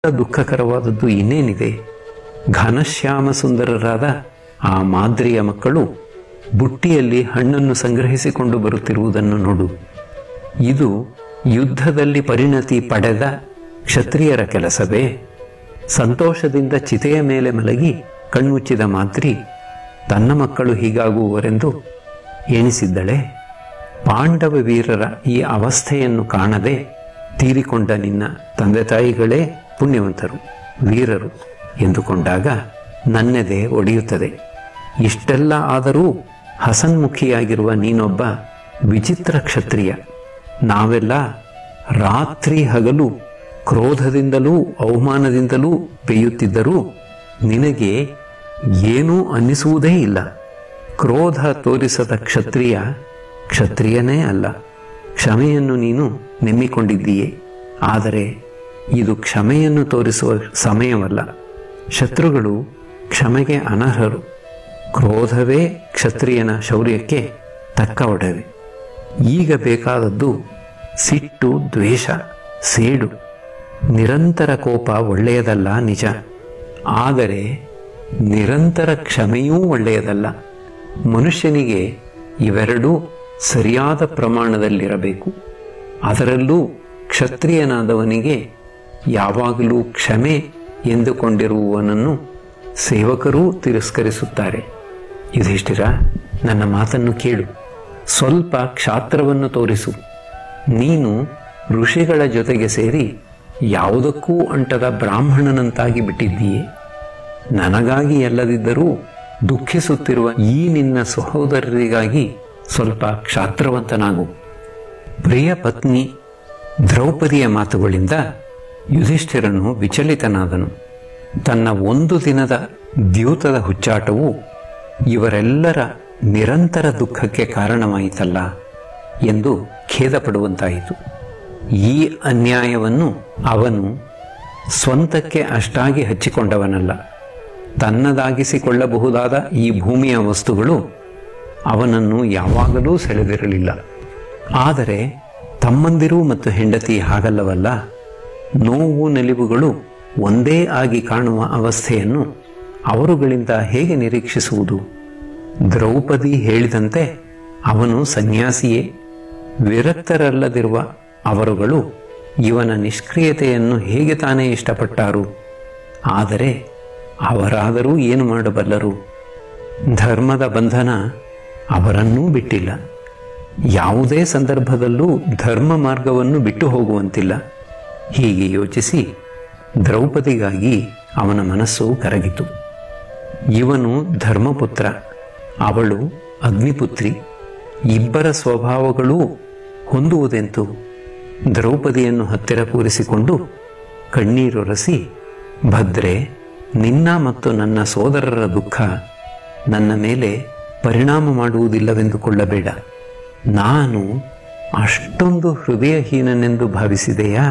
ದುಃಖಕರವಾದದ್ದು ಇನ್ನೇನಿದೆ ಘನಶ್ಯಾಮ ಸುಂದರರಾದ ಆ ಮಾದ್ರಿಯ ಮಕ್ಕಳು ಬುಟ್ಟಿಯಲ್ಲಿ ಹಣ್ಣನ್ನು ಸಂಗ್ರಹಿಸಿಕೊಂಡು ಬರುತ್ತಿರುವುದನ್ನು ನೋಡು ಇದು ಯುದ್ಧದಲ್ಲಿ ಪರಿಣತಿ ಪಡೆದ ಕ್ಷತ್ರಿಯರ ಕೆಲಸವೇ ಸಂತೋಷದಿಂದ ಚಿತೆಯ ಮೇಲೆ ಮಲಗಿ ಕಣ್ಮುಚ್ಚಿದ ಮಾದ್ರಿ ತನ್ನ ಮಕ್ಕಳು ಹೀಗಾಗುವರೆಂದು ಎಣಿಸಿದ್ದಳೆ ಪಾಂಡವ ವೀರರ ಈ ಅವಸ್ಥೆಯನ್ನು ಕಾಣದೆ ತೀರಿಕೊಂಡ ನಿನ್ನ ತಂದೆ ತಾಯಿಗಳೇ ಪುಣ್ಯವಂತರು ವೀರರು ಎಂದುಕೊಂಡಾಗ ನನ್ನೆದೆ ಒಡೆಯುತ್ತದೆ ಇಷ್ಟೆಲ್ಲ ಆದರೂ ಹಸನ್ಮುಖಿಯಾಗಿರುವ ನೀನೊಬ್ಬ ವಿಚಿತ್ರ ಕ್ಷತ್ರಿಯ ನಾವೆಲ್ಲ ರಾತ್ರಿ ಹಗಲು ಕ್ರೋಧದಿಂದಲೂ ಅವಮಾನದಿಂದಲೂ ಬೇಯುತ್ತಿದ್ದರೂ ನಿನಗೆ ಏನೂ ಅನ್ನಿಸುವುದೇ ಇಲ್ಲ ಕ್ರೋಧ ತೋರಿಸದ ಕ್ಷತ್ರಿಯ ಕ್ಷತ್ರಿಯನೇ ಅಲ್ಲ ಕ್ಷಮೆಯನ್ನು ನೀನು ನೆಮ್ಮಿಕೊಂಡಿದ್ದೀಯೆ ಆದರೆ ಇದು ಕ್ಷಮೆಯನ್ನು ತೋರಿಸುವ ಸಮಯವಲ್ಲ ಶತ್ರುಗಳು ಕ್ಷಮೆಗೆ ಅನರ್ಹರು ಕ್ರೋಧವೇ ಕ್ಷತ್ರಿಯನ ಶೌರ್ಯಕ್ಕೆ ತಕ್ಕ ಒಡವೆ ಈಗ ಬೇಕಾದದ್ದು ಸಿಟ್ಟು ದ್ವೇಷ ಸೇಡು ನಿರಂತರ ಕೋಪ ಒಳ್ಳೆಯದಲ್ಲ ನಿಜ ಆದರೆ ನಿರಂತರ ಕ್ಷಮೆಯೂ ಒಳ್ಳೆಯದಲ್ಲ ಮನುಷ್ಯನಿಗೆ ಇವೆರಡೂ ಸರಿಯಾದ ಪ್ರಮಾಣದಲ್ಲಿರಬೇಕು ಅದರಲ್ಲೂ ಕ್ಷತ್ರಿಯನಾದವನಿಗೆ ಯಾವಾಗಲೂ ಕ್ಷಮೆ ಎಂದುಕೊಂಡಿರುವವನನ್ನು ಸೇವಕರೂ ತಿರಸ್ಕರಿಸುತ್ತಾರೆ ಯುಧಿಷ್ಠಿರ ನನ್ನ ಮಾತನ್ನು ಕೇಳು ಸ್ವಲ್ಪ ಕ್ಷಾತ್ರವನ್ನು ತೋರಿಸು ನೀನು ಋಷಿಗಳ ಜೊತೆಗೆ ಸೇರಿ ಯಾವುದಕ್ಕೂ ಅಂಟದ ಬ್ರಾಹ್ಮಣನಂತಾಗಿ ಬಿಟ್ಟಿದ್ದೀಯೆ ನನಗಾಗಿ ಅಲ್ಲದಿದ್ದರೂ ದುಃಖಿಸುತ್ತಿರುವ ಈ ನಿನ್ನ ಸಹೋದರರಿಗಾಗಿ ಸ್ವಲ್ಪ ಕ್ಷಾತ್ರವಂತನಾಗು ಪ್ರಿಯ ಪತ್ನಿ ದ್ರೌಪದಿಯ ಮಾತುಗಳಿಂದ ಯುಧಿಷ್ಠಿರನು ವಿಚಲಿತನಾದನು ತನ್ನ ಒಂದು ದಿನದ ದ್ಯೂತದ ಹುಚ್ಚಾಟವು ಇವರೆಲ್ಲರ ನಿರಂತರ ದುಃಖಕ್ಕೆ ಕಾರಣವಾಯಿತಲ್ಲ ಎಂದು ಖೇದಪಡುವಂತಾಯಿತು ಈ ಅನ್ಯಾಯವನ್ನು ಅವನು ಸ್ವಂತಕ್ಕೆ ಅಷ್ಟಾಗಿ ಹಚ್ಚಿಕೊಂಡವನಲ್ಲ ತನ್ನದಾಗಿಸಿಕೊಳ್ಳಬಹುದಾದ ಈ ಭೂಮಿಯ ವಸ್ತುಗಳು ಅವನನ್ನು ಯಾವಾಗಲೂ ಸೆಳೆದಿರಲಿಲ್ಲ ಆದರೆ ತಮ್ಮಂದಿರು ಮತ್ತು ಹೆಂಡತಿ ಹಾಗಲ್ಲವಲ್ಲ ನೋವು ನಲಿವುಗಳು ಒಂದೇ ಆಗಿ ಕಾಣುವ ಅವಸ್ಥೆಯನ್ನು ಅವರುಗಳಿಂದ ಹೇಗೆ ನಿರೀಕ್ಷಿಸುವುದು ದ್ರೌಪದಿ ಹೇಳಿದಂತೆ ಅವನು ಸನ್ಯಾಸಿಯೇ ವಿರಕ್ತರಲ್ಲದಿರುವ ಅವರುಗಳು ಇವನ ನಿಷ್ಕ್ರಿಯತೆಯನ್ನು ಹೇಗೆ ತಾನೇ ಇಷ್ಟಪಟ್ಟಾರು ಆದರೆ ಅವರಾದರೂ ಏನು ಮಾಡಬಲ್ಲರು ಧರ್ಮದ ಬಂಧನ ಅವರನ್ನೂ ಬಿಟ್ಟಿಲ್ಲ ಯಾವುದೇ ಸಂದರ್ಭದಲ್ಲೂ ಧರ್ಮ ಮಾರ್ಗವನ್ನು ಬಿಟ್ಟು ಹೋಗುವಂತಿಲ್ಲ ಹೀಗೆ ಯೋಚಿಸಿ ದ್ರೌಪದಿಗಾಗಿ ಅವನ ಮನಸ್ಸು ಕರಗಿತು ಇವನು ಧರ್ಮಪುತ್ರ ಅವಳು ಅಗ್ನಿಪುತ್ರಿ ಇಬ್ಬರ ಸ್ವಭಾವಗಳೂ ಹೊಂದುವುದೆಂತು ದ್ರೌಪದಿಯನ್ನು ಹತ್ತಿರ ಕೂರಿಸಿಕೊಂಡು ಕಣ್ಣೀರೊರಸಿ ಭದ್ರೆ ನಿನ್ನ ಮತ್ತು ನನ್ನ ಸೋದರರ ದುಃಖ ನನ್ನ ಮೇಲೆ ಪರಿಣಾಮ ಮಾಡುವುದಿಲ್ಲವೆಂದುಕೊಳ್ಳಬೇಡ ನಾನು ಅಷ್ಟೊಂದು ಹೃದಯಹೀನನೆಂದು ಭಾವಿಸಿದೆಯಾ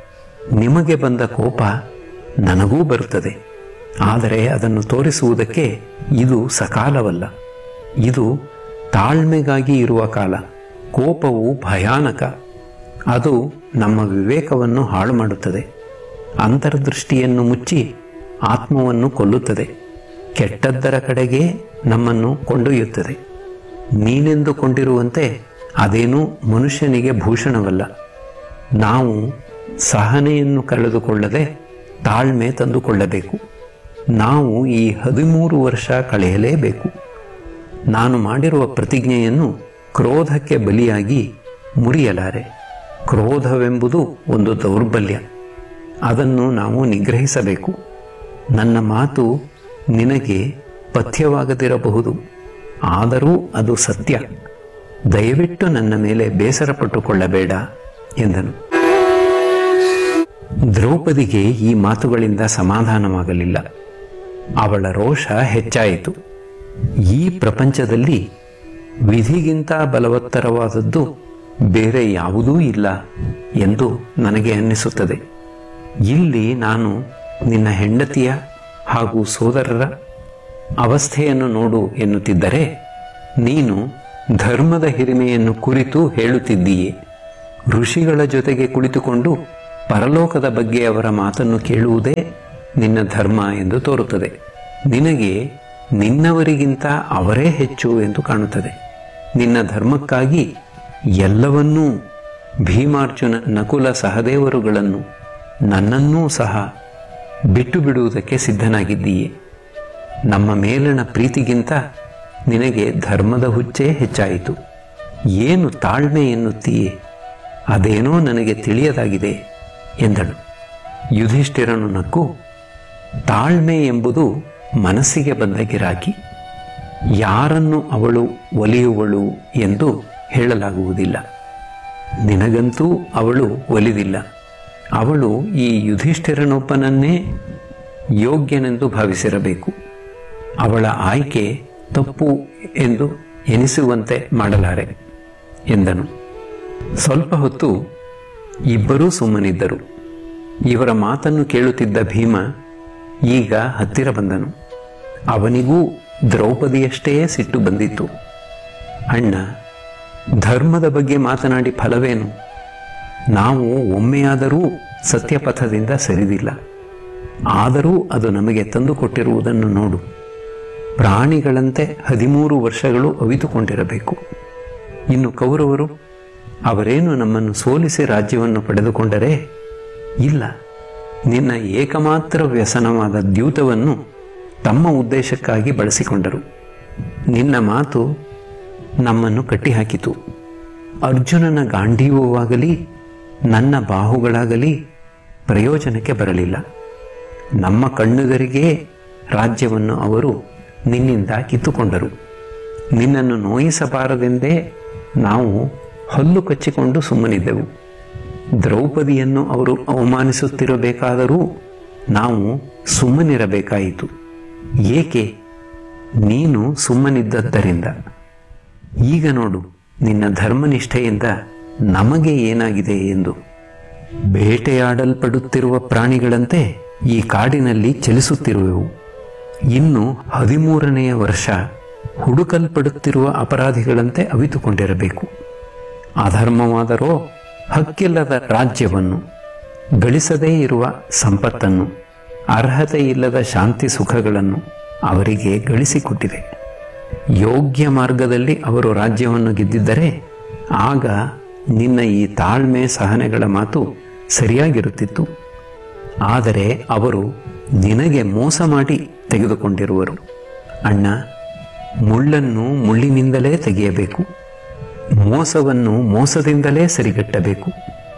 ನಿಮಗೆ ಬಂದ ಕೋಪ ನನಗೂ ಬರುತ್ತದೆ ಆದರೆ ಅದನ್ನು ತೋರಿಸುವುದಕ್ಕೆ ಇದು ಸಕಾಲವಲ್ಲ ಇದು ತಾಳ್ಮೆಗಾಗಿ ಇರುವ ಕಾಲ ಕೋಪವು ಭಯಾನಕ ಅದು ನಮ್ಮ ವಿವೇಕವನ್ನು ಹಾಳು ಮಾಡುತ್ತದೆ ಅಂತರ್ದೃಷ್ಟಿಯನ್ನು ಮುಚ್ಚಿ ಆತ್ಮವನ್ನು ಕೊಲ್ಲುತ್ತದೆ ಕೆಟ್ಟದ್ದರ ಕಡೆಗೆ ನಮ್ಮನ್ನು ಕೊಂಡೊಯ್ಯುತ್ತದೆ ನೀನೆಂದುಕೊಂಡಿರುವಂತೆ ಅದೇನೂ ಮನುಷ್ಯನಿಗೆ ಭೂಷಣವಲ್ಲ ನಾವು ಸಹನೆಯನ್ನು ಕಳೆದುಕೊಳ್ಳದೆ ತಾಳ್ಮೆ ತಂದುಕೊಳ್ಳಬೇಕು ನಾವು ಈ ಹದಿಮೂರು ವರ್ಷ ಕಳೆಯಲೇಬೇಕು ನಾನು ಮಾಡಿರುವ ಪ್ರತಿಜ್ಞೆಯನ್ನು ಕ್ರೋಧಕ್ಕೆ ಬಲಿಯಾಗಿ ಮುರಿಯಲಾರೆ ಕ್ರೋಧವೆಂಬುದು ಒಂದು ದೌರ್ಬಲ್ಯ ಅದನ್ನು ನಾವು ನಿಗ್ರಹಿಸಬೇಕು ನನ್ನ ಮಾತು ನಿನಗೆ ಪಥ್ಯವಾಗದಿರಬಹುದು ಆದರೂ ಅದು ಸತ್ಯ ದಯವಿಟ್ಟು ನನ್ನ ಮೇಲೆ ಬೇಸರಪಟ್ಟುಕೊಳ್ಳಬೇಡ ಎಂದನು ದ್ರೌಪದಿಗೆ ಈ ಮಾತುಗಳಿಂದ ಸಮಾಧಾನವಾಗಲಿಲ್ಲ ಅವಳ ರೋಷ ಹೆಚ್ಚಾಯಿತು ಈ ಪ್ರಪಂಚದಲ್ಲಿ ವಿಧಿಗಿಂತ ಬಲವತ್ತರವಾದದ್ದು ಬೇರೆ ಯಾವುದೂ ಇಲ್ಲ ಎಂದು ನನಗೆ ಅನ್ನಿಸುತ್ತದೆ ಇಲ್ಲಿ ನಾನು ನಿನ್ನ ಹೆಂಡತಿಯ ಹಾಗೂ ಸೋದರರ ಅವಸ್ಥೆಯನ್ನು ನೋಡು ಎನ್ನುತ್ತಿದ್ದರೆ ನೀನು ಧರ್ಮದ ಹಿರಿಮೆಯನ್ನು ಕುರಿತು ಹೇಳುತ್ತಿದ್ದೀಯೆ ಋಷಿಗಳ ಜೊತೆಗೆ ಕುಳಿತುಕೊಂಡು ಪರಲೋಕದ ಬಗ್ಗೆ ಅವರ ಮಾತನ್ನು ಕೇಳುವುದೇ ನಿನ್ನ ಧರ್ಮ ಎಂದು ತೋರುತ್ತದೆ ನಿನಗೆ ನಿನ್ನವರಿಗಿಂತ ಅವರೇ ಹೆಚ್ಚು ಎಂದು ಕಾಣುತ್ತದೆ ನಿನ್ನ ಧರ್ಮಕ್ಕಾಗಿ ಎಲ್ಲವನ್ನೂ ಭೀಮಾರ್ಜುನ ನಕುಲ ಸಹದೇವರುಗಳನ್ನು ನನ್ನನ್ನೂ ಸಹ ಬಿಟ್ಟು ಬಿಡುವುದಕ್ಕೆ ಸಿದ್ಧನಾಗಿದ್ದೀಯೆ ನಮ್ಮ ಮೇಲಣ ಪ್ರೀತಿಗಿಂತ ನಿನಗೆ ಧರ್ಮದ ಹುಚ್ಚೇ ಹೆಚ್ಚಾಯಿತು ಏನು ತಾಳ್ಮೆ ಎನ್ನುತ್ತೀಯೇ ಅದೇನೋ ನನಗೆ ತಿಳಿಯದಾಗಿದೆ ಎಂದಳು ಯುಧಿಷ್ಠಿರನು ನಕ್ಕು ತಾಳ್ಮೆ ಎಂಬುದು ಮನಸ್ಸಿಗೆ ಬಂದ ಗಿರಾಕಿ ಯಾರನ್ನು ಅವಳು ಒಲಿಯುವಳು ಎಂದು ಹೇಳಲಾಗುವುದಿಲ್ಲ ನಿನಗಂತೂ ಅವಳು ಒಲಿದಿಲ್ಲ ಅವಳು ಈ ಯುಧಿಷ್ಠಿರನೊಬ್ಬನನ್ನೇ ಯೋಗ್ಯನೆಂದು ಭಾವಿಸಿರಬೇಕು ಅವಳ ಆಯ್ಕೆ ತಪ್ಪು ಎಂದು ಎನಿಸುವಂತೆ ಮಾಡಲಾರೆ ಎಂದನು ಸ್ವಲ್ಪ ಹೊತ್ತು ಇಬ್ಬರೂ ಸುಮ್ಮನಿದ್ದರು ಇವರ ಮಾತನ್ನು ಕೇಳುತ್ತಿದ್ದ ಭೀಮ ಈಗ ಹತ್ತಿರ ಬಂದನು ಅವನಿಗೂ ದ್ರೌಪದಿಯಷ್ಟೇ ಸಿಟ್ಟು ಬಂದಿತ್ತು ಅಣ್ಣ ಧರ್ಮದ ಬಗ್ಗೆ ಮಾತನಾಡಿ ಫಲವೇನು ನಾವು ಒಮ್ಮೆಯಾದರೂ ಸತ್ಯಪಥದಿಂದ ಸರಿದಿಲ್ಲ ಆದರೂ ಅದು ನಮಗೆ ತಂದುಕೊಟ್ಟಿರುವುದನ್ನು ನೋಡು ಪ್ರಾಣಿಗಳಂತೆ ಹದಿಮೂರು ವರ್ಷಗಳು ಅವಿತುಕೊಂಡಿರಬೇಕು ಇನ್ನು ಕೌರವರು ಅವರೇನು ನಮ್ಮನ್ನು ಸೋಲಿಸಿ ರಾಜ್ಯವನ್ನು ಪಡೆದುಕೊಂಡರೆ ಇಲ್ಲ ನಿನ್ನ ಏಕಮಾತ್ರ ವ್ಯಸನವಾದ ದ್ಯೂತವನ್ನು ತಮ್ಮ ಉದ್ದೇಶಕ್ಕಾಗಿ ಬಳಸಿಕೊಂಡರು ನಿನ್ನ ಮಾತು ನಮ್ಮನ್ನು ಕಟ್ಟಿಹಾಕಿತು ಅರ್ಜುನನ ಗಾಂಧೀವವಾಗಲಿ ನನ್ನ ಬಾಹುಗಳಾಗಲಿ ಪ್ರಯೋಜನಕ್ಕೆ ಬರಲಿಲ್ಲ ನಮ್ಮ ಕಣ್ಣುಗರಿಗೆ ರಾಜ್ಯವನ್ನು ಅವರು ನಿನ್ನಿಂದ ಕಿತ್ತುಕೊಂಡರು ನಿನ್ನನ್ನು ನೋಯಿಸಬಾರದೆಂದೇ ನಾವು ಹಲ್ಲು ಕಚ್ಚಿಕೊಂಡು ಸುಮ್ಮನಿದ್ದೆವು ದ್ರೌಪದಿಯನ್ನು ಅವರು ಅವಮಾನಿಸುತ್ತಿರಬೇಕಾದರೂ ನಾವು ಸುಮ್ಮನಿರಬೇಕಾಯಿತು ಏಕೆ ನೀನು ಸುಮ್ಮನಿದ್ದದ್ದರಿಂದ ಈಗ ನೋಡು ನಿನ್ನ ಧರ್ಮನಿಷ್ಠೆಯಿಂದ ನಮಗೆ ಏನಾಗಿದೆ ಎಂದು ಬೇಟೆಯಾಡಲ್ಪಡುತ್ತಿರುವ ಪ್ರಾಣಿಗಳಂತೆ ಈ ಕಾಡಿನಲ್ಲಿ ಚಲಿಸುತ್ತಿರುವೆವು ಇನ್ನು ಹದಿಮೂರನೆಯ ವರ್ಷ ಹುಡುಕಲ್ಪಡುತ್ತಿರುವ ಅಪರಾಧಿಗಳಂತೆ ಅವಿತುಕೊಂಡಿರಬೇಕು ಅಧರ್ಮವಾದರೋ ಹಕ್ಕಿಲ್ಲದ ರಾಜ್ಯವನ್ನು ಗಳಿಸದೇ ಇರುವ ಸಂಪತ್ತನ್ನು ಅರ್ಹತೆ ಇಲ್ಲದ ಶಾಂತಿ ಸುಖಗಳನ್ನು ಅವರಿಗೆ ಗಳಿಸಿಕೊಟ್ಟಿದೆ ಯೋಗ್ಯ ಮಾರ್ಗದಲ್ಲಿ ಅವರು ರಾಜ್ಯವನ್ನು ಗೆದ್ದಿದ್ದರೆ ಆಗ ನಿನ್ನ ಈ ತಾಳ್ಮೆ ಸಹನೆಗಳ ಮಾತು ಸರಿಯಾಗಿರುತ್ತಿತ್ತು ಆದರೆ ಅವರು ನಿನಗೆ ಮೋಸ ಮಾಡಿ ತೆಗೆದುಕೊಂಡಿರುವರು ಅಣ್ಣ ಮುಳ್ಳನ್ನು ಮುಳ್ಳಿನಿಂದಲೇ ತೆಗೆಯಬೇಕು ಮೋಸವನ್ನು ಮೋಸದಿಂದಲೇ ಸರಿಗಟ್ಟಬೇಕು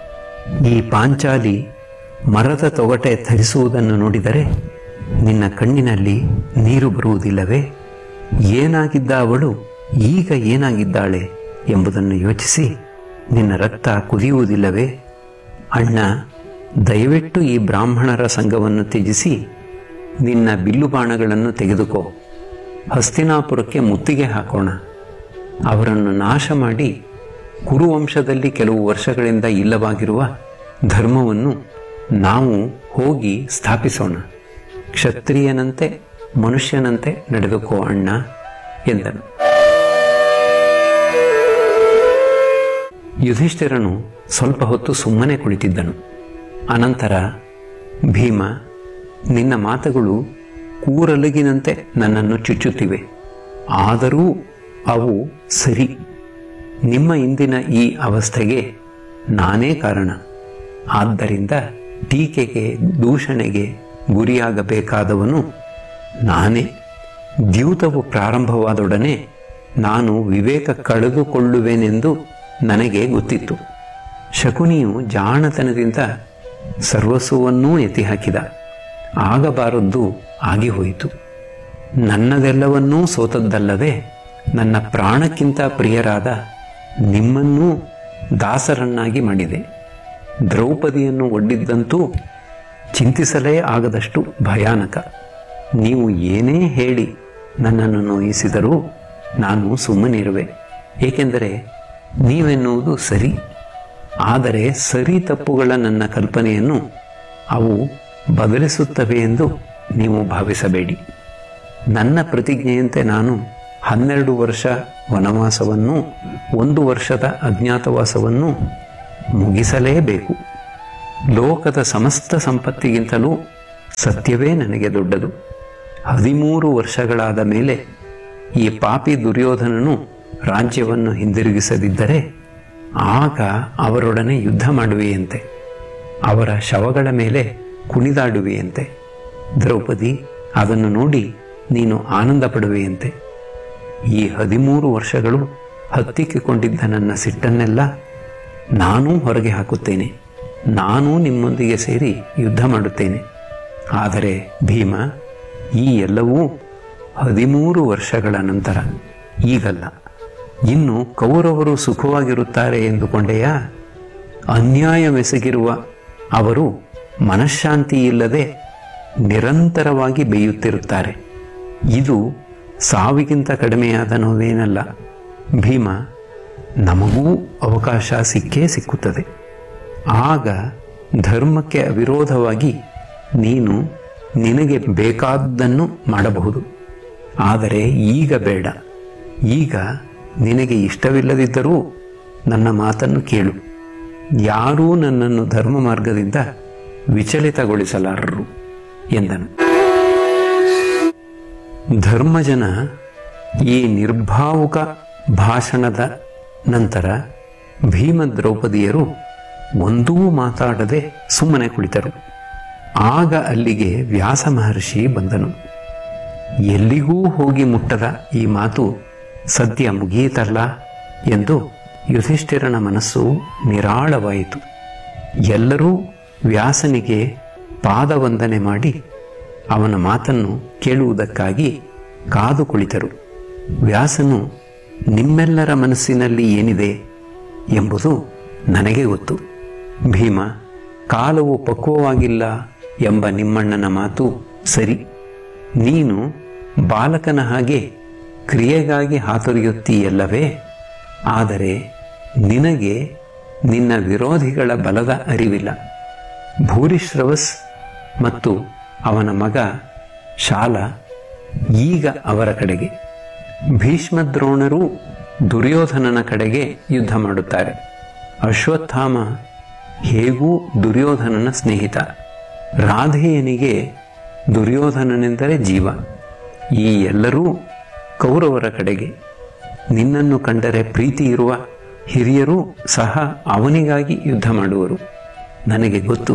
ಈ ಪಾಂಚಾಲಿ ಮರದ ತೊಗಟೆ ಧರಿಸುವುದನ್ನು ನೋಡಿದರೆ ನಿನ್ನ ಕಣ್ಣಿನಲ್ಲಿ ನೀರು ಬರುವುದಿಲ್ಲವೇ ಏನಾಗಿದ್ದ ಅವಳು ಈಗ ಏನಾಗಿದ್ದಾಳೆ ಎಂಬುದನ್ನು ಯೋಚಿಸಿ ನಿನ್ನ ರಕ್ತ ಕುದಿಯುವುದಿಲ್ಲವೇ ಅಣ್ಣ ದಯವಿಟ್ಟು ಈ ಬ್ರಾಹ್ಮಣರ ಸಂಘವನ್ನು ತ್ಯಜಿಸಿ ನಿನ್ನ ಬಿಲ್ಲು ಬಾಣಗಳನ್ನು ತೆಗೆದುಕೋ ಹಸ್ತಿನಾಪುರಕ್ಕೆ ಮುತ್ತಿಗೆ ಹಾಕೋಣ ಅವರನ್ನು ನಾಶ ಮಾಡಿ ಕುರುವಂಶದಲ್ಲಿ ಕೆಲವು ವರ್ಷಗಳಿಂದ ಇಲ್ಲವಾಗಿರುವ ಧರ್ಮವನ್ನು ನಾವು ಹೋಗಿ ಸ್ಥಾಪಿಸೋಣ ಕ್ಷತ್ರಿಯನಂತೆ ಮನುಷ್ಯನಂತೆ ನಡೆದುಕೋ ಅಣ್ಣ ಎಂದನು ಯುಧಿಷ್ಠಿರನು ಸ್ವಲ್ಪ ಹೊತ್ತು ಸುಮ್ಮನೆ ಕುಳಿತಿದ್ದನು ಅನಂತರ ಭೀಮ ನಿನ್ನ ಮಾತುಗಳು ಕೂರಲಗಿನಂತೆ ನನ್ನನ್ನು ಚುಚ್ಚುತ್ತಿವೆ ಆದರೂ ಅವು ಸರಿ ನಿಮ್ಮ ಇಂದಿನ ಈ ಅವಸ್ಥೆಗೆ ನಾನೇ ಕಾರಣ ಆದ್ದರಿಂದ ಟೀಕೆಗೆ ದೂಷಣೆಗೆ ಗುರಿಯಾಗಬೇಕಾದವನು ನಾನೇ ದ್ಯೂತವು ಪ್ರಾರಂಭವಾದೊಡನೆ ನಾನು ವಿವೇಕ ಕಳೆದುಕೊಳ್ಳುವೆನೆಂದು ನನಗೆ ಗೊತ್ತಿತ್ತು ಶಕುನಿಯು ಜಾಣತನದಿಂದ ಸರ್ವಸ್ವವನ್ನೂ ಎತ್ತಿ ಹಾಕಿದ ಆಗಬಾರದ್ದು ಆಗಿ ಹೋಯಿತು ನನ್ನದೆಲ್ಲವನ್ನೂ ಸೋತದ್ದಲ್ಲದೆ ನನ್ನ ಪ್ರಾಣಕ್ಕಿಂತ ಪ್ರಿಯರಾದ ನಿಮ್ಮನ್ನೂ ದಾಸರನ್ನಾಗಿ ಮಾಡಿದೆ ದ್ರೌಪದಿಯನ್ನು ಒಡ್ಡಿದ್ದಂತೂ ಚಿಂತಿಸಲೇ ಆಗದಷ್ಟು ಭಯಾನಕ ನೀವು ಏನೇ ಹೇಳಿ ನನ್ನನ್ನು ನೋಯಿಸಿದರೂ ನಾನು ಸುಮ್ಮನಿರುವೆ ಏಕೆಂದರೆ ನೀವೆನ್ನುವುದು ಸರಿ ಆದರೆ ಸರಿ ತಪ್ಪುಗಳ ನನ್ನ ಕಲ್ಪನೆಯನ್ನು ಅವು ಬದಲಿಸುತ್ತವೆ ಎಂದು ನೀವು ಭಾವಿಸಬೇಡಿ ನನ್ನ ಪ್ರತಿಜ್ಞೆಯಂತೆ ನಾನು ಹನ್ನೆರಡು ವರ್ಷ ವನವಾಸವನ್ನು ಒಂದು ವರ್ಷದ ಅಜ್ಞಾತವಾಸವನ್ನು ಮುಗಿಸಲೇಬೇಕು ಲೋಕದ ಸಮಸ್ತ ಸಂಪತ್ತಿಗಿಂತಲೂ ಸತ್ಯವೇ ನನಗೆ ದೊಡ್ಡದು ಹದಿಮೂರು ವರ್ಷಗಳಾದ ಮೇಲೆ ಈ ಪಾಪಿ ದುರ್ಯೋಧನನು ರಾಜ್ಯವನ್ನು ಹಿಂದಿರುಗಿಸದಿದ್ದರೆ ಆಗ ಅವರೊಡನೆ ಯುದ್ಧ ಮಾಡುವೆಯಂತೆ ಅವರ ಶವಗಳ ಮೇಲೆ ಕುಣಿದಾಡುವೆಯಂತೆ ದ್ರೌಪದಿ ಅದನ್ನು ನೋಡಿ ನೀನು ಆನಂದ ಪಡುವೆಯಂತೆ ಈ ಹದಿಮೂರು ವರ್ಷಗಳು ಹತ್ತಿಕ್ಕಿಕೊಂಡಿದ್ದ ನನ್ನ ಸಿಟ್ಟನ್ನೆಲ್ಲ ನಾನೂ ಹೊರಗೆ ಹಾಕುತ್ತೇನೆ ನಾನೂ ನಿಮ್ಮೊಂದಿಗೆ ಸೇರಿ ಯುದ್ಧ ಮಾಡುತ್ತೇನೆ ಆದರೆ ಭೀಮ ಈ ಎಲ್ಲವೂ ಹದಿಮೂರು ವರ್ಷಗಳ ನಂತರ ಈಗಲ್ಲ ಇನ್ನು ಕೌರವರು ಸುಖವಾಗಿರುತ್ತಾರೆ ಎಂದುಕೊಂಡೆಯಾ ಅನ್ಯಾಯವೆಸಗಿರುವ ಅವರು ಮನಃಶಾಂತಿ ಇಲ್ಲದೆ ನಿರಂತರವಾಗಿ ಬೇಯುತ್ತಿರುತ್ತಾರೆ ಇದು ಸಾವಿಗಿಂತ ಕಡಿಮೆಯಾದ ನೋವೇನಲ್ಲ ಭೀಮ ನಮಗೂ ಅವಕಾಶ ಸಿಕ್ಕೇ ಸಿಕ್ಕುತ್ತದೆ ಆಗ ಧರ್ಮಕ್ಕೆ ಅವಿರೋಧವಾಗಿ ನೀನು ನಿನಗೆ ಬೇಕಾದ್ದನ್ನು ಮಾಡಬಹುದು ಆದರೆ ಈಗ ಬೇಡ ಈಗ ನಿನಗೆ ಇಷ್ಟವಿಲ್ಲದಿದ್ದರೂ ನನ್ನ ಮಾತನ್ನು ಕೇಳು ಯಾರೂ ನನ್ನನ್ನು ಧರ್ಮ ಮಾರ್ಗದಿಂದ ವಿಚಲಿತಗೊಳಿಸಲಾರರು ಎಂದನು ಧರ್ಮಜನ ಈ ನಿರ್ಭಾವುಕ ಭಾಷಣದ ನಂತರ ಭೀಮ ದ್ರೌಪದಿಯರು ಒಂದೂ ಮಾತಾಡದೆ ಸುಮ್ಮನೆ ಕುಳಿತರು ಆಗ ಅಲ್ಲಿಗೆ ವ್ಯಾಸ ಮಹರ್ಷಿ ಬಂದನು ಎಲ್ಲಿಗೂ ಹೋಗಿ ಮುಟ್ಟದ ಈ ಮಾತು ಸದ್ಯ ಮುಗಿಯಿತಲ್ಲ ಎಂದು ಯುಧಿಷ್ಠಿರನ ಮನಸ್ಸು ನಿರಾಳವಾಯಿತು ಎಲ್ಲರೂ ವ್ಯಾಸನಿಗೆ ಪಾದವಂದನೆ ಮಾಡಿ ಅವನ ಮಾತನ್ನು ಕೇಳುವುದಕ್ಕಾಗಿ ಕಾದು ಕುಳಿತರು ವ್ಯಾಸನು ನಿಮ್ಮೆಲ್ಲರ ಮನಸ್ಸಿನಲ್ಲಿ ಏನಿದೆ ಎಂಬುದು ನನಗೆ ಗೊತ್ತು ಭೀಮ ಕಾಲವು ಪಕ್ವವಾಗಿಲ್ಲ ಎಂಬ ನಿಮ್ಮಣ್ಣನ ಮಾತು ಸರಿ ನೀನು ಬಾಲಕನ ಹಾಗೆ ಕ್ರಿಯೆಗಾಗಿ ಹಾತೊರೆಯುತ್ತೀಯಲ್ಲವೇ ಆದರೆ ನಿನಗೆ ನಿನ್ನ ವಿರೋಧಿಗಳ ಬಲದ ಅರಿವಿಲ್ಲ ಭೂರಿಶ್ರವಸ್ ಮತ್ತು ಅವನ ಮಗ ಶಾಲ ಈಗ ಅವರ ಕಡೆಗೆ ಭೀಷ್ಮದ್ರೋಣರು ದುರ್ಯೋಧನನ ಕಡೆಗೆ ಯುದ್ಧ ಮಾಡುತ್ತಾರೆ ಅಶ್ವತ್ಥಾಮ ಹೇಗೂ ದುರ್ಯೋಧನನ ಸ್ನೇಹಿತ ರಾಧೆಯನಿಗೆ ದುರ್ಯೋಧನನೆಂದರೆ ಜೀವ ಈ ಎಲ್ಲರೂ ಕೌರವರ ಕಡೆಗೆ ನಿನ್ನನ್ನು ಕಂಡರೆ ಪ್ರೀತಿ ಇರುವ ಹಿರಿಯರೂ ಸಹ ಅವನಿಗಾಗಿ ಯುದ್ಧ ಮಾಡುವರು ನನಗೆ ಗೊತ್ತು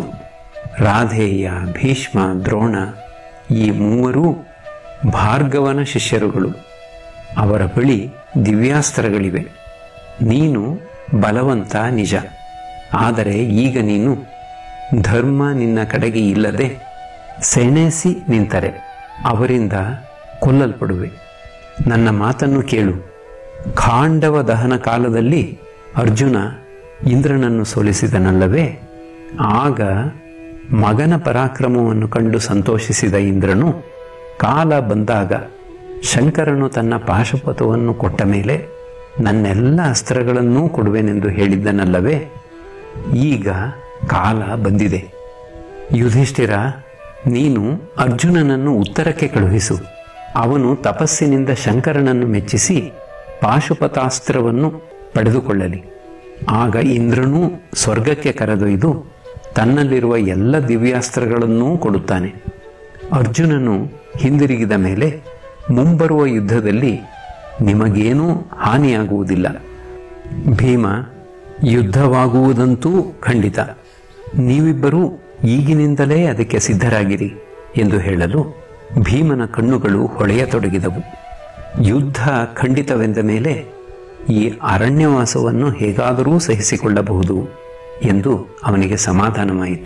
ರಾಧೇಯ ಭೀಷ್ಮ ದ್ರೋಣ ಈ ಮೂವರೂ ಭಾರ್ಗವನ ಶಿಷ್ಯರುಗಳು ಅವರ ಬಳಿ ದಿವ್ಯಾಸ್ತ್ರಗಳಿವೆ ನೀನು ಬಲವಂತ ನಿಜ ಆದರೆ ಈಗ ನೀನು ಧರ್ಮ ನಿನ್ನ ಕಡೆಗೆ ಇಲ್ಲದೆ ಸೆಣೆಸಿ ನಿಂತರೆ ಅವರಿಂದ ಕೊಲ್ಲಲ್ಪಡುವೆ ನನ್ನ ಮಾತನ್ನು ಕೇಳು ಖಾಂಡವ ದಹನ ಕಾಲದಲ್ಲಿ ಅರ್ಜುನ ಇಂದ್ರನನ್ನು ಸೋಲಿಸಿದನಲ್ಲವೇ ಆಗ ಮಗನ ಪರಾಕ್ರಮವನ್ನು ಕಂಡು ಸಂತೋಷಿಸಿದ ಇಂದ್ರನು ಕಾಲ ಬಂದಾಗ ಶಂಕರನು ತನ್ನ ಪಾಶುಪತವನ್ನು ಕೊಟ್ಟ ಮೇಲೆ ನನ್ನೆಲ್ಲ ಅಸ್ತ್ರಗಳನ್ನೂ ಕೊಡುವೆನೆಂದು ಹೇಳಿದ್ದನಲ್ಲವೇ ಈಗ ಕಾಲ ಬಂದಿದೆ ಯುಧಿಷ್ಠಿರ ನೀನು ಅರ್ಜುನನನ್ನು ಉತ್ತರಕ್ಕೆ ಕಳುಹಿಸು ಅವನು ತಪಸ್ಸಿನಿಂದ ಶಂಕರನನ್ನು ಮೆಚ್ಚಿಸಿ ಪಾಶುಪತಾಸ್ತ್ರವನ್ನು ಪಡೆದುಕೊಳ್ಳಲಿ ಆಗ ಇಂದ್ರನೂ ಸ್ವರ್ಗಕ್ಕೆ ಕರೆದೊಯ್ದು ತನ್ನಲ್ಲಿರುವ ಎಲ್ಲ ದಿವ್ಯಾಸ್ತ್ರಗಳನ್ನೂ ಕೊಡುತ್ತಾನೆ ಅರ್ಜುನನು ಹಿಂದಿರುಗಿದ ಮೇಲೆ ಮುಂಬರುವ ಯುದ್ಧದಲ್ಲಿ ನಿಮಗೇನೂ ಹಾನಿಯಾಗುವುದಿಲ್ಲ ಭೀಮ ಯುದ್ಧವಾಗುವುದಂತೂ ಖಂಡಿತ ನೀವಿಬ್ಬರೂ ಈಗಿನಿಂದಲೇ ಅದಕ್ಕೆ ಸಿದ್ಧರಾಗಿರಿ ಎಂದು ಹೇಳಲು ಭೀಮನ ಕಣ್ಣುಗಳು ಹೊಳೆಯತೊಡಗಿದವು ಯುದ್ಧ ಖಂಡಿತವೆಂದ ಮೇಲೆ ಈ ಅರಣ್ಯವಾಸವನ್ನು ಹೇಗಾದರೂ ಸಹಿಸಿಕೊಳ್ಳಬಹುದು ಎಂದು ಅವನಿಗೆ ಸಮಾಧಾನವಾಯಿತು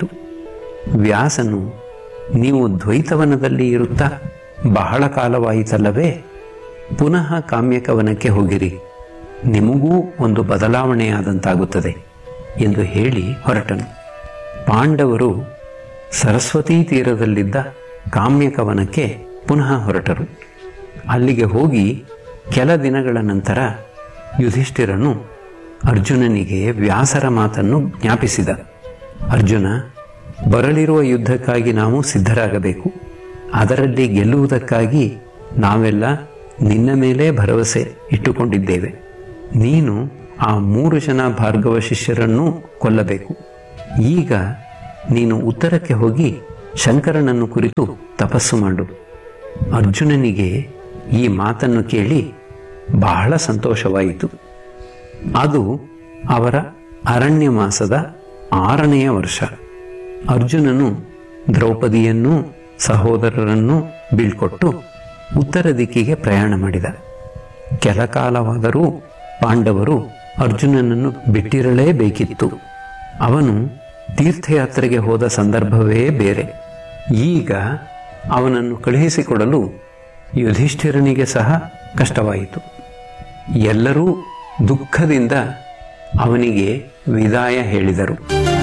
ವ್ಯಾಸನು ನೀವು ದ್ವೈತವನದಲ್ಲಿ ಇರುತ್ತಾ ಬಹಳ ಕಾಲವಾಯಿತಲ್ಲವೇ ಪುನಃ ಕಾಮ್ಯಕವನಕ್ಕೆ ಹೋಗಿರಿ ನಿಮಗೂ ಒಂದು ಬದಲಾವಣೆಯಾದಂತಾಗುತ್ತದೆ ಎಂದು ಹೇಳಿ ಹೊರಟನು ಪಾಂಡವರು ಸರಸ್ವತೀ ತೀರದಲ್ಲಿದ್ದ ಕಾಮ್ಯಕವನಕ್ಕೆ ಪುನಃ ಹೊರಟರು ಅಲ್ಲಿಗೆ ಹೋಗಿ ಕೆಲ ದಿನಗಳ ನಂತರ ಯುಧಿಷ್ಠಿರನು ಅರ್ಜುನನಿಗೆ ವ್ಯಾಸರ ಮಾತನ್ನು ಜ್ಞಾಪಿಸಿದ ಅರ್ಜುನ ಬರಲಿರುವ ಯುದ್ಧಕ್ಕಾಗಿ ನಾವು ಸಿದ್ಧರಾಗಬೇಕು ಅದರಲ್ಲಿ ಗೆಲ್ಲುವುದಕ್ಕಾಗಿ ನಾವೆಲ್ಲ ನಿನ್ನ ಮೇಲೆ ಭರವಸೆ ಇಟ್ಟುಕೊಂಡಿದ್ದೇವೆ ನೀನು ಆ ಮೂರು ಜನ ಭಾರ್ಗವ ಶಿಷ್ಯರನ್ನು ಕೊಲ್ಲಬೇಕು ಈಗ ನೀನು ಉತ್ತರಕ್ಕೆ ಹೋಗಿ ಶಂಕರನನ್ನು ಕುರಿತು ತಪಸ್ಸು ಮಾಡು ಅರ್ಜುನನಿಗೆ ಈ ಮಾತನ್ನು ಕೇಳಿ ಬಹಳ ಸಂತೋಷವಾಯಿತು ಅದು ಅವರ ಅರಣ್ಯ ಮಾಸದ ಆರನೆಯ ವರ್ಷ ಅರ್ಜುನನು ದ್ರೌಪದಿಯನ್ನೂ ಸಹೋದರರನ್ನೂ ಬೀಳ್ಕೊಟ್ಟು ಉತ್ತರ ದಿಕ್ಕಿಗೆ ಪ್ರಯಾಣ ಮಾಡಿದ ಕೆಲ ಕಾಲವಾದರೂ ಪಾಂಡವರು ಅರ್ಜುನನನ್ನು ಬಿಟ್ಟಿರಲೇಬೇಕಿತ್ತು ಅವನು ತೀರ್ಥಯಾತ್ರೆಗೆ ಹೋದ ಸಂದರ್ಭವೇ ಬೇರೆ ಈಗ ಅವನನ್ನು ಕಳುಹಿಸಿಕೊಡಲು ಯುಧಿಷ್ಠಿರನಿಗೆ ಸಹ ಕಷ್ಟವಾಯಿತು ಎಲ್ಲರೂ ದುಃಖದಿಂದ ಅವನಿಗೆ ವಿದಾಯ ಹೇಳಿದರು